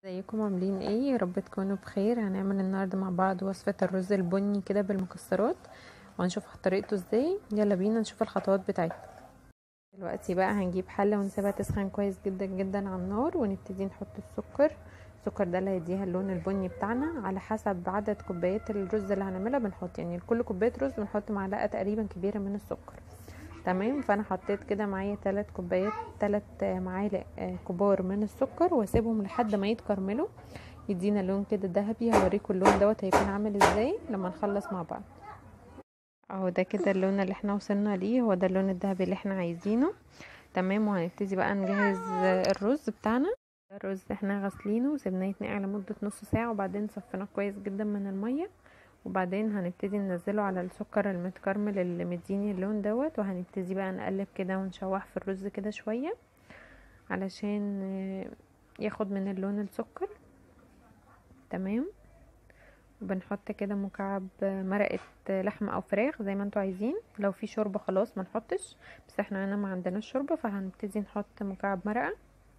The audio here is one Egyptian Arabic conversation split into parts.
ازيكم عاملين ايه يا رب تكونوا بخير هنعمل النهارده مع بعض وصفه الرز البني كده بالمكسرات وهنشوف طريقته ازاي يلا بينا نشوف الخطوات بتاعتها دلوقتي بقى هنجيب حله ونسيبها تسخن كويس جدا جدا على النار ونبتدي نحط السكر السكر ده اللي هيديها اللون البني بتاعنا على حسب عدد كوبايات الرز اللي هنعملها بنحط يعني لكل كوبايه رز بنحط معلقه تقريبا كبيره من السكر تمام فانا حطيت كده معايا ثلاث كوبايات ثلاث معالق كبار من السكر واسيبهم لحد ما يتكرملوا يدينا لون كده ذهبي هوريكم اللون دوت هيكون عامل ازاي لما نخلص مع بعض اهو ده كده اللون اللي احنا وصلنا ليه هو ده اللون الذهبي اللي احنا عايزينه تمام وهنبتدي بقى نجهز الرز بتاعنا الرز احنا غسلينه وسيبناه يتنقع لمده نص ساعه وبعدين صفيناه كويس جدا من الميه وبعدين هنبتدي ننزله على السكر المتكرمل اللي مديني اللون دوت وهنبتدي بقى نقلب كده ونشوح في الرز كده شويه علشان ياخد من اللون السكر تمام وبنحط كده مكعب مرقه لحمه او فراخ زي ما انتوا عايزين لو في شوربه خلاص ما نحطش بس احنا هنا ما عندناش شوربه فهنبتدي نحط مكعب مرقه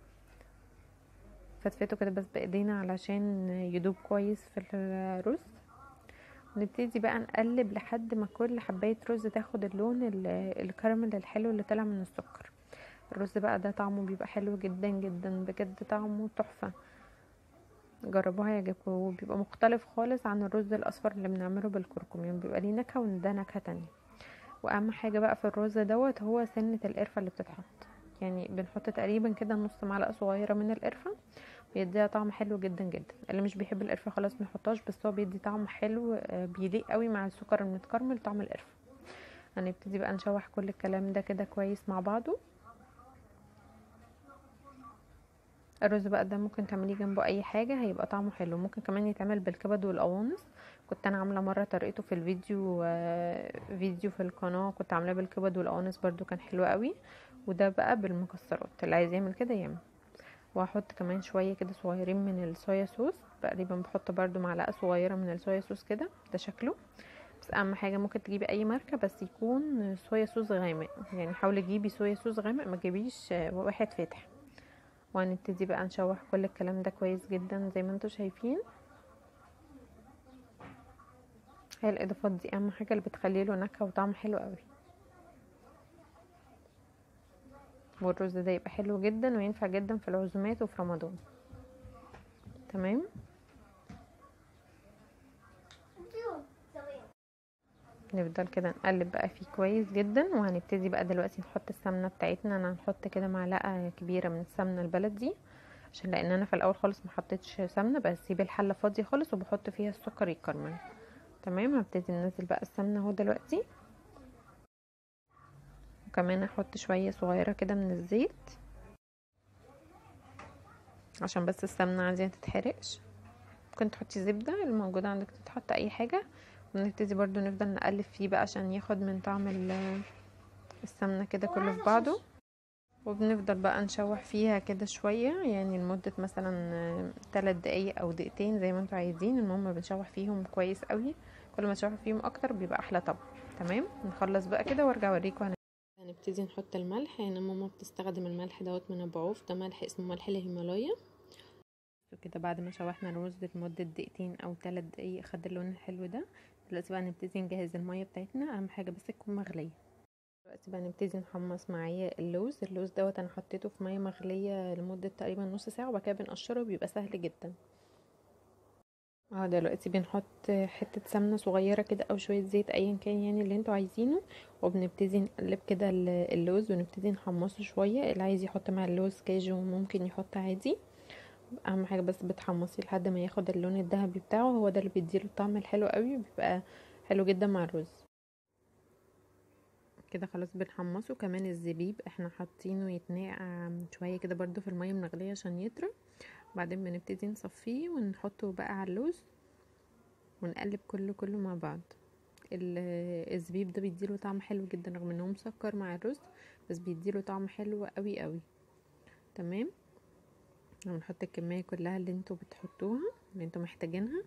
فتفته كده بس بايدينا علشان يدوب كويس في الرز نبتدي بقى نقلب لحد ما كل حبايه رز تاخد اللون الكراميل الحلو اللي طالع من السكر الرز بقى ده طعمه بيبقى حلو جدا جدا بجد طعمه تحفه جربوها يعجبكم وبيبقى مختلف خالص عن الرز الاصفر اللي بنعمله بالكركم يعني بيبقى ليه نكهه وده نكهه تانية واهم حاجه بقى في الرز دوت هو سنه القرفه اللي بتتحط يعني بنحط تقريبا كده نص معلقه صغيره من القرفه بيديها طعم حلو جدا جدا اللي مش بيحب القرفه خلاص ما يحطهاش بس هو بيدي طعم حلو بيليق قوي مع السكر المتكرمل طعم القرفه هنبتدي بقى نشوح كل الكلام ده كده كويس مع بعضه الرز بقى ده ممكن تعمليه جنبه اي حاجه هيبقى طعمه حلو ممكن كمان يتعمل بالكبد والقوانص كنت انا عامله مره طريقته في الفيديو فيديو في القناه كنت عاملاه بالكبد والقوانص برده كان حلو قوي وده بقى بالمكسرات اللي عايز يعمل كده يعمل وهحط كمان شويه كده صغيرين من الصويا صوص تقريبا بحط برده معلقه صغيره من الصويا صوص كده ده شكله بس اهم حاجه ممكن تجيبي اي ماركه بس يكون صويا صوص غامق يعني حاولي تجيبي صويا صوص غامق ما تجيبيش واحد فاتح وهنبتدي بقى نشوح كل الكلام ده كويس جدا زي ما انتوا شايفين هي الاضافات دي اهم حاجه اللي بتخلي له نكهه وطعم حلو قوي والرز ده يبقى حلو جدا وينفع جدا في العزومات وفي رمضان تمام نفضل كده نقلب بقى فيه كويس جدا وهنبتدي بقى دلوقتي نحط السمنه بتاعتنا انا هنحط كده معلقه كبيره من السمنه البلدي عشان لان انا في الاول خالص ما حطيتش سمنه بسيب الحله فاضيه خالص وبحط فيها السكر يكرمل تمام هبتدي ننزل بقى السمنه اهو دلوقتي وكمان احط شويه صغيره كده من الزيت عشان بس السمنه عندي ما تتحرقش ممكن تحطي زبده الموجوده عندك تتحط اي حاجه ونبتدي برضو نفضل نقلب فيه بقى عشان ياخد من طعم السمنه كده كله في بعضه وبنفضل بقى نشوح فيها كده شويه يعني لمده مثلا 3 دقايق او دقيقتين زي ما انتوا عايزين المهم بنشوح فيهم كويس قوي كل ما تشوحوا فيهم اكتر بيبقى احلى طبعا تمام نخلص بقى كده وارجع اوريكم هنبتدي نحط الملح يعني ماما بتستخدم الملح دوت من ابعوف ده ملح اسمه ملح الهيمالايا كده بعد ما شوحنا الرز لمدة دقيقتين او ثلاث دقايق خد اللون الحلو ده دلوقتي بقى نبتدي نجهز المية بتاعتنا اهم حاجة بس تكون مغلية دلوقتي بقى نبتدي نحمص معايا اللوز اللوز دوت انا حطيته في مية مغلية لمدة تقريبا نص ساعة وبعد كده بنقشره بيبقى سهل جدا اه دلوقتي بنحط حتة سمنة صغيرة كده او شوية زيت ايا كان يعني اللي انتوا عايزينه وبنبتدي نقلب كده اللوز ونبتدي نحمصه شوية اللي عايز يحط مع اللوز كاجو ممكن يحط عادي اهم حاجة بس بتحمصيه لحد ما ياخد اللون الذهبي بتاعه هو ده اللي بيديله الطعم الحلو قوي بيبقى حلو جدا مع الرز كده خلاص بنحمصه كمان الزبيب احنا حاطينه يتنقع شوية كده برضو في المية المغلية عشان يطرى بعدين بنبتدي نصفيه ونحطه بقى على اللوز ونقلب كله كله مع بعض الزبيب ده بيديله طعم حلو جدا رغم انه مسكر مع الرز بس بيديله طعم حلو قوي قوي تمام هنحط الكميه كلها اللي انتوا بتحطوها اللي انتوا محتاجينها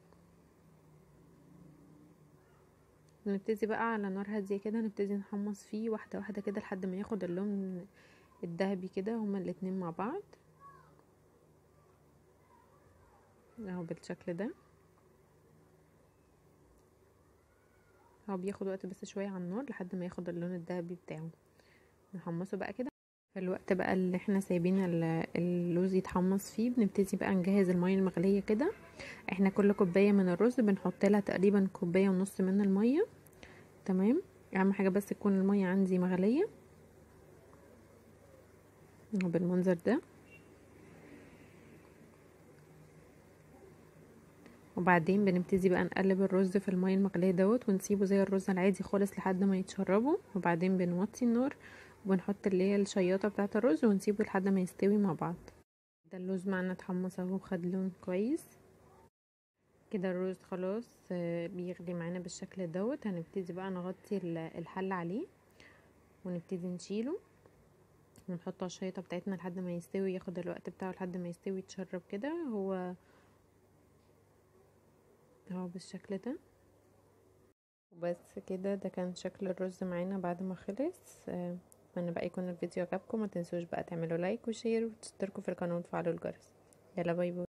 نبتدي بقى على نار هاديه كده نبتدي نحمص فيه واحده واحده كده لحد ما ياخد اللون الذهبي كده هما الاتنين مع بعض اهو بالشكل ده هو بياخد وقت بس شويه على النار لحد ما ياخد اللون الذهبي بتاعه نحمصه بقى كده في الوقت بقى اللي احنا سايبين اللوز يتحمص فيه بنبتدي بقى نجهز الميه المغليه كده احنا كل كوبايه من الرز بنحط لها تقريبا كوبايه ونص من الميه تمام اهم حاجه بس تكون الميه عندي مغليه بالمنظر ده وبعدين بنبتدي بقى نقلب الرز في الميه المغليه دوت ونسيبه زي الرز العادي خالص لحد ما يتشربوا وبعدين بنوطي النار وبنحط اللي هي الشياطه بتاعه الرز ونسيبه لحد ما يستوي مع بعض ده اللوز معنا اتحمص اهو خد لون كويس كده الرز خلاص بيغلي معانا بالشكل دوت هنبتدي بقى نغطي الحل عليه ونبتدي نشيله ونحطه على الشيطه بتاعتنا لحد ما يستوي ياخد الوقت بتاعه لحد ما يستوي يتشرب كده هو اهو بالشكل ده وبس كده ده كان شكل الرز معانا بعد ما خلص اتمنى بقى يكون الفيديو عجبكم ما تنسوش بقى تعملوا لايك وشير وتشتركوا في القناه وتفعلوا الجرس يلا باي باي